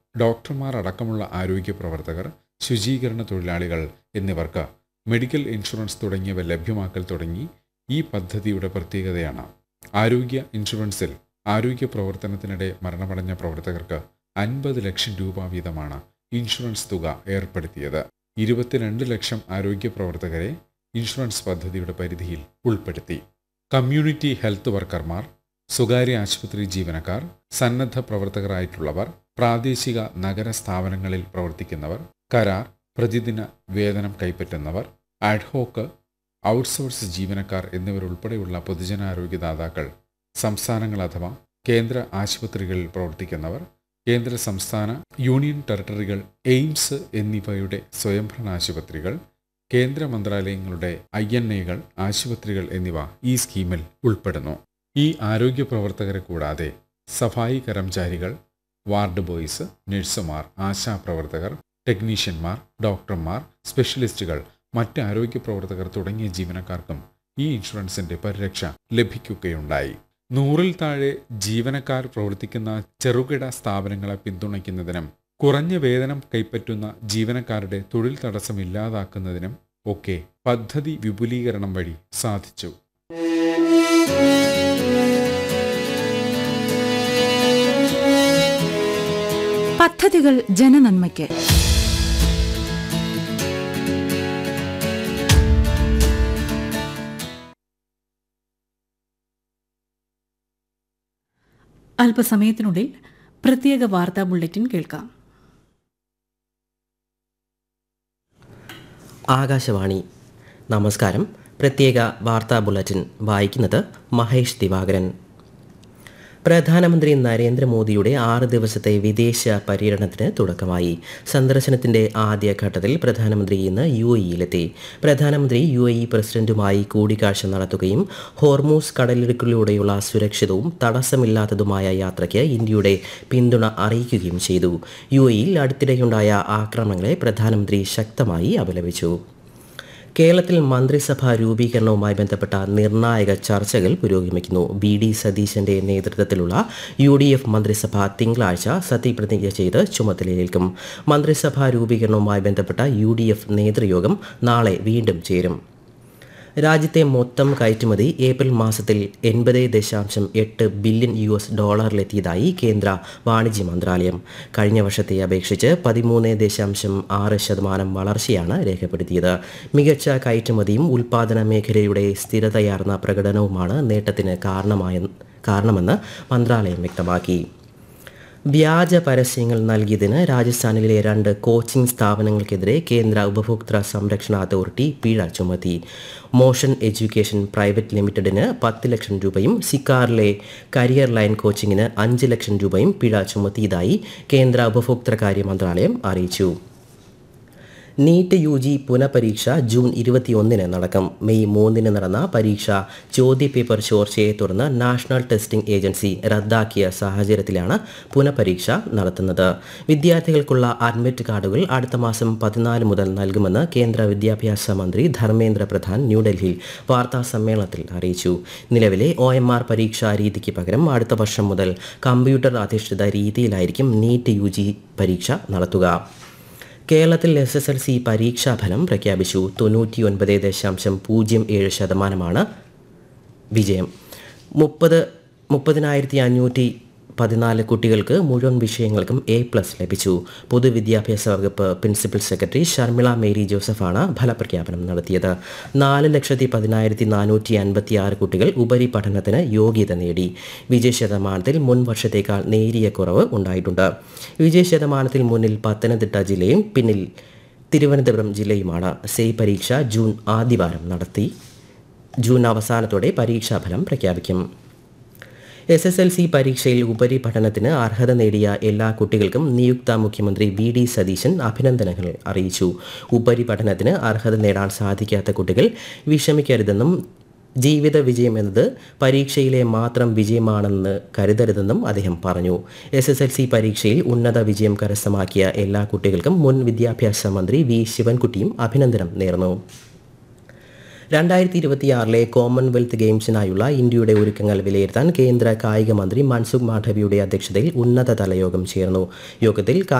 ഡോക്ടർമാർ അടക്കമുള്ള ആരോഗ്യ പ്രവർത്തകർ ശുചീകരണ തൊഴിലാളികൾ എന്നിവർക്ക് മെഡിക്കൽ ഇൻഷുറൻസ് തുടങ്ങിയവ ലഭ്യമാക്കൽ തുടങ്ങി ഈ പദ്ധതിയുടെ പ്രത്യേകതയാണ് ആരോഗ്യ ഇൻഷുറൻസിൽ ആരോഗ്യ പ്രവർത്തനത്തിനിടെ മരണമടഞ്ഞ പ്രവർത്തകർക്ക് അൻപത് ലക്ഷം രൂപ വീതമാണ് ഇൻഷുറൻസ് തുക ഏർപ്പെടുത്തിയത് ഇരുപത്തിരണ്ട് ലക്ഷം ആരോഗ്യ പ്രവർത്തകരെ ഇൻഷുറൻസ് പദ്ധതിയുടെ പരിധിയിൽ ഉൾപ്പെടുത്തി കമ്മ്യൂണിറ്റി ഹെൽത്ത് വർക്കർമാർ സ്വകാര്യ ആശുപത്രി ജീവനക്കാർ സന്നദ്ധ പ്രവർത്തകരായിട്ടുള്ളവർ പ്രാദേശിക നഗര സ്ഥാപനങ്ങളിൽ പ്രവർത്തിക്കുന്നവർ കരാർ പ്രതിദിന വേതനം കൈപ്പറ്റുന്നവർ അഡ്ഹോക്ക് ഔട്ട്സോഴ്സ് ജീവനക്കാർ എന്നിവരുൾപ്പെടെയുള്ള പൊതുജനാരോഗ്യദാതാക്കൾ സംസ്ഥാനങ്ങൾ അഥവാ കേന്ദ്ര ആശുപത്രികളിൽ പ്രവർത്തിക്കുന്നവർ കേന്ദ്ര സംസ്ഥാന യൂണിയൻ ടെറിട്ടറികൾ എയിംസ് എന്നിവയുടെ സ്വയംഭരണ ആശുപത്രികൾ കേന്ദ്ര മന്ത്രാലയങ്ങളുടെ ഐ എൻ എകൾ ആശുപത്രികൾ എന്നിവ ഈ സ്കീമിൽ ഉൾപ്പെടുന്നു ഈ ആരോഗ്യ പ്രവർത്തകരെ കൂടാതെ സഫായി കർമ്മചാരികൾ വാർഡ് ബോയ്സ് നഴ്സുമാർ ആശാപ്രവർത്തകർ ടെക്നീഷ്യന്മാർ ഡോക്ടർമാർ സ്പെഷ്യലിസ്റ്റുകൾ മറ്റ് ആരോഗ്യ പ്രവർത്തകർ തുടങ്ങിയ ജീവനക്കാർക്കും ഈ ഇൻഷുറൻസിന്റെ പരിരക്ഷ ലഭിക്കുകയുണ്ടായി നൂറിൽ താഴെ ജീവനക്കാർ പ്രവർത്തിക്കുന്ന ചെറുകിട സ്ഥാപനങ്ങളെ പിന്തുണയ്ക്കുന്നതിനും കുറഞ്ഞ വേതനം കൈപ്പറ്റുന്ന ജീവനക്കാരുടെ തൊഴിൽ തടസ്സം ഇല്ലാതാക്കുന്നതിനും ഒക്കെ പദ്ധതി വിപുലീകരണം വഴി സാധിച്ചു പദ്ധതികൾ ജനനന്മയ്ക്ക് അല്പസമയത്തിനുള്ളിൽ പ്രത്യേക വാർത്താ ബുള്ളറ്റിൻ കേൾക്കാം ആകാശവാണി നമസ്കാരം പ്രത്യേക വാർത്താ ബുള്ളറ്റിൻ വായിക്കുന്നത് മഹേഷ് ദിവാകരൻ പ്രധാനമന്ത്രി നരേന്ദ്രമോദിയുടെ ആറ് ദിവസത്തെ വിദേശ പര്യടനത്തിന് തുടക്കമായി സന്ദർശനത്തിന്റെ ആദ്യഘട്ടത്തിൽ പ്രധാനമന്ത്രി ഇന്ന് യു എയിലെത്തി പ്രധാനമന്ത്രി യു എ ഇ പ്രസിഡന്റുമായി കൂടിക്കാഴ്ച നടത്തുകയും ഹോർമൂസ് കടലിടുക്കിലൂടെയുള്ള സുരക്ഷിതവും തടസ്സമില്ലാത്തതുമായ യാത്രയ്ക്ക് ഇന്ത്യയുടെ പിന്തുണ അറിയിക്കുകയും ചെയ്തു യു എയിൽ അടുത്തിടെയുണ്ടായ ആക്രമണങ്ങളെ പ്രധാനമന്ത്രി ശക്തമായി അപലപിച്ചു കേരളത്തിൽ മന്ത്രിസഭാ രൂപീകരണവുമായി ബന്ധപ്പെട്ട നിർണായക ചർച്ചകൾ പുരോഗമിക്കുന്നു ബി ഡി സതീശന്റെ നേതൃത്വത്തിലുള്ള യു ഡി എഫ് മന്ത്രിസഭ തിങ്കളാഴ്ച സത്യപ്രതിജ്ഞ ചെയ്ത് ചുമതലയേൽക്കും മന്ത്രിസഭാ രൂപീകരണവുമായി ബന്ധപ്പെട്ട യു ഡി എഫ് നേതൃയോഗം നാളെ വീണ്ടും ചേരും രാജ്യത്തെ മൊത്തം കയറ്റുമതി ഏപ്രിൽ മാസത്തിൽ എൺപത് ദശാംശം എട്ട് ബില്യൺ യു എസ് ഡോളറിലെത്തിയതായി കേന്ദ്ര വാണിജ്യ മന്ത്രാലയം കഴിഞ്ഞ വർഷത്തെ അപേക്ഷിച്ച് പതിമൂന്ന് ദശാംശം ആറ് ശതമാനം വളർച്ചയാണ് രേഖപ്പെടുത്തിയത് മികച്ച കയറ്റുമതിയും ഉൽപ്പാദന മേഖലയുടെ സ്ഥിരതയാർന്ന പ്രകടനവുമാണ് നേട്ടത്തിന് കാരണമായ കാരണമെന്ന് മന്ത്രാലയം വ്യക്തമാക്കി വ്യാജ പരസ്യങ്ങൾ നൽകിയതിന് രാജസ്ഥാനിലെ രണ്ട് കോച്ചിംഗ് സ്ഥാപനങ്ങൾക്കെതിരെ കേന്ദ്ര ഉപഭോക്തൃ സംരക്ഷണ അതോറിറ്റി പിഴ ചുമത്തി മോഷൻ എഡ്യൂക്കേഷൻ പ്രൈവറ്റ് ലിമിറ്റഡിന് പത്ത് ലക്ഷം രൂപയും സിക്കാറിലെ കരിയർ ലൈൻ കോച്ചിങ്ങിന് അഞ്ച് ലക്ഷം രൂപയും പിഴ ചുമത്തിയതായി കേന്ദ്ര ഉപഭോക്തൃകാര്യ മന്ത്രാലയം അറിയിച്ചു നീറ്റ് യു ജി പുനഃപരീക്ഷ ജൂൺ ഇരുപത്തിയൊന്നിന് നടക്കും മെയ് മൂന്നിന് നടന്ന പരീക്ഷ ചോദ്യപേപ്പർ ചോർച്ചയെ തുടർന്ന് നാഷണൽ ടെസ്റ്റിംഗ് ഏജൻസി റദ്ദാക്കിയ സാഹചര്യത്തിലാണ് പുനഃപരീക്ഷ നടത്തുന്നത് വിദ്യാർത്ഥികൾക്കുള്ള അഡ്മിറ്റ് കാർഡുകൾ അടുത്ത മാസം പതിനാല് മുതൽ നൽകുമെന്ന് കേന്ദ്ര വിദ്യാഭ്യാസ മന്ത്രി ധർമ്മേന്ദ്ര പ്രധാൻ ന്യൂഡൽഹിയിൽ വാർത്താ സമ്മേളനത്തിൽ അറിയിച്ചു നിലവിലെ ഒ എം ആർ പരീക്ഷാ രീതിക്ക് പകരം അടുത്ത വർഷം മുതൽ കമ്പ്യൂട്ടർ അധിഷ്ഠിത രീതിയിലായിരിക്കും നീറ്റ് യു ജി പരീക്ഷ നടത്തുക കേരളത്തിൽ എസ് എസ് എൽ സി പരീക്ഷാഫലം പ്രഖ്യാപിച്ചു തൊണ്ണൂറ്റി ഒൻപത് ദശാംശം പൂജ്യം ഏഴ് ശതമാനമാണ് വിജയം മുപ്പത് മുപ്പതിനായിരത്തി അഞ്ഞൂറ്റി പതിനാല് കുട്ടികൾക്ക് മുഴുവൻ വിഷയങ്ങൾക്കും എ പ്ലസ് ലഭിച്ചു പൊതുവിദ്യാഭ്യാസ വകുപ്പ് പ്രിൻസിപ്പൽ സെക്രട്ടറി ഷർമിള മേരി ജോസഫാണ് ഫലപ്രഖ്യാപനം നടത്തിയത് നാല് ലക്ഷത്തി പതിനായിരത്തി നാനൂറ്റി അൻപത്തി ആറ് കുട്ടികൾ ഉപരിപഠനത്തിന് യോഗ്യത നേടി വിജയ ശതമാനത്തിൽ മുൻ വർഷത്തേക്കാൾ നേരിയ കുറവ് ഉണ്ടായിട്ടുണ്ട് വിജയ ശതമാനത്തിൽ മുന്നിൽ പത്തനംതിട്ട ജില്ലയും പിന്നിൽ തിരുവനന്തപുരം ജില്ലയുമാണ് സെയ് പരീക്ഷ ജൂൺ ആദ്യവാരം നടത്തി ജൂൺ അവസാനത്തോടെ പരീക്ഷാഫലം പ്രഖ്യാപിക്കും എസ് എസ് എൽ സി പരീക്ഷയിൽ ഉപരിപഠനത്തിന് അർഹത നേടിയ എല്ലാ കുട്ടികൾക്കും നിയുക്ത മുഖ്യമന്ത്രി വി ഡി സതീശൻ അഭിനന്ദനങ്ങൾ അറിയിച്ചു ഉപരിപഠനത്തിന് അർഹത നേടാൻ സാധിക്കാത്ത കുട്ടികൾ വിഷമിക്കരുതെന്നും ജീവിത വിജയം എന്നത് പരീക്ഷയിലെ മാത്രം വിജയമാണെന്ന് കരുതരുതെന്നും അദ്ദേഹം പറഞ്ഞു എസ് എസ് എൽ സി പരീക്ഷയിൽ ഉന്നത വിജയം കരസ്ഥമാക്കിയ എല്ലാ കുട്ടികൾക്കും മുൻ വിദ്യാഭ്യാസ മന്ത്രി വി ശിവൻകുട്ടിയും അഭിനന്ദനം നേർന്നു രണ്ടായിരത്തി ഇരുപത്തിയാറിലെ കോമൺവെൽത്ത് ഗെയിംസിനായുള്ള ഇന്ത്യയുടെ ഒരുക്കങ്ങൾ വിലയിരുത്താൻ കേന്ദ്ര കായിക മന്ത്രി മൻസുഖ് മാണ്ഡവ്യയുടെ അധ്യക്ഷതയിൽ ഉന്നതതല യോഗം ചേർന്നു യോഗത്തിൽ